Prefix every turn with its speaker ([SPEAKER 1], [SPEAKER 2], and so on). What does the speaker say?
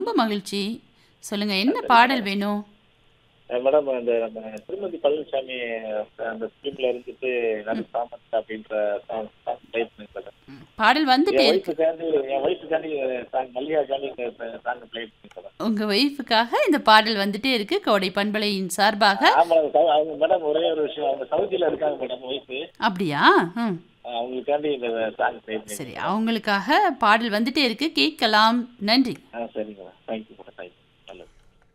[SPEAKER 1] ரொம்ப மகிழ்ச்சி சொல்லுங்க என்ன பாடல் வேணும்
[SPEAKER 2] அஹ் மேடம் அந்த நம்ம திருமதி பழனிசாமி அஹ் அந்த ஃபிலிம்ல இருந்துட்டு நடு சாமந்த் அப்படின்ற சாங் சாங் ப்ளே பண்ணி மேடம்
[SPEAKER 1] ம், பாடல் வந்துட்டே
[SPEAKER 2] என்
[SPEAKER 1] இருக்கு
[SPEAKER 2] ஒய்ஃபுக்காண்டி என் ஒய்ஃபுக்காண்டி சாங் மல்லிகாக்காண்டி இந்த சாங் ப்ளே பண்ணி மேடம்
[SPEAKER 1] உங்க ஒய்ஃபுக்காக இந்த பாடல் வந்துட்டே இருக்கு கோடை பண்பலையின் சார்பாக
[SPEAKER 2] ஆமா சௌ- அவங்க மேடம் ஒரே ஒரு விஷயம் அவங்க சவுதியில இருக்காங்க மேடம் ஒய்ஃபு
[SPEAKER 1] அப்படியா ம்
[SPEAKER 2] அவங்களுக்காண்டி இந்த சாங் ப்ளே பண்ணி
[SPEAKER 1] சரி அவங்களுக்காக பாடல் வந்துட்டே இருக்கு கேட்கலாம் நன்றி
[SPEAKER 2] ஆ சரிங்க மேடம் தேங்க்யூ